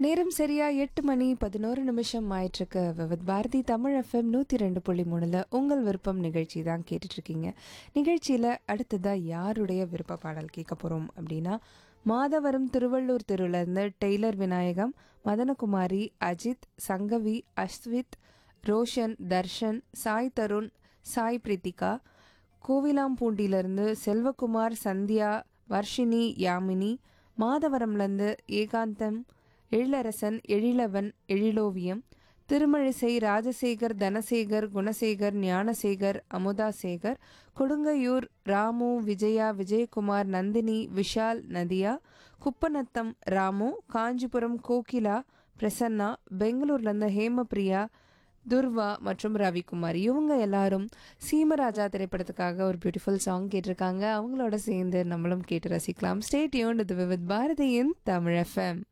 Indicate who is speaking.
Speaker 1: நேரம் சரியா எட்டு மணி பதினோரு நிமிஷம் ஆயிட்டிருக்கு விவித் பாரதி தமிழ் எஃப்எம் நூற்றி ரெண்டு புள்ளி மூணில் உங்கள் விருப்பம் நிகழ்ச்சி தான் கேட்டுட்ருக்கீங்க நிகழ்ச்சியில் அடுத்ததாக யாருடைய விருப்ப பாடல் கேட்க போகிறோம் அப்படின்னா மாதவரம் திருவள்ளூர் தெருவிலேருந்து டெய்லர் விநாயகம் மதனகுமாரி அஜித் சங்கவி அஸ்வித் ரோஷன் தர்ஷன் சாய் தருண் சாய் பிரித்திகா கோவிலாம்பூண்டியிலிருந்து செல்வகுமார் சந்தியா வர்ஷினி யாமினி மாதவரம்லேருந்து ஏகாந்தம் எழிலரசன் எழிலவன் எழிலோவியம் திருமழிசை ராஜசேகர் தனசேகர் குணசேகர் ஞானசேகர் அமுதாசேகர் கொடுங்கையூர் ராமு விஜயா விஜயகுமார் நந்தினி விஷால் நதியா குப்பநத்தம் ராமு காஞ்சிபுரம் கோகிலா பிரசன்னா பெங்களூர்லேருந்து ஹேமபிரியா துர்வா மற்றும் ரவிக்குமார் இவங்க எல்லாரும் சீமராஜா திரைப்படத்துக்காக ஒரு பியூட்டிஃபுல் சாங் கேட்டிருக்காங்க அவங்களோட சேர்ந்து நம்மளும் கேட்டு ரசிக்கலாம் ஸ்டேட் யூன் வித் பாரதியின் தமிழ் எஃப்எம்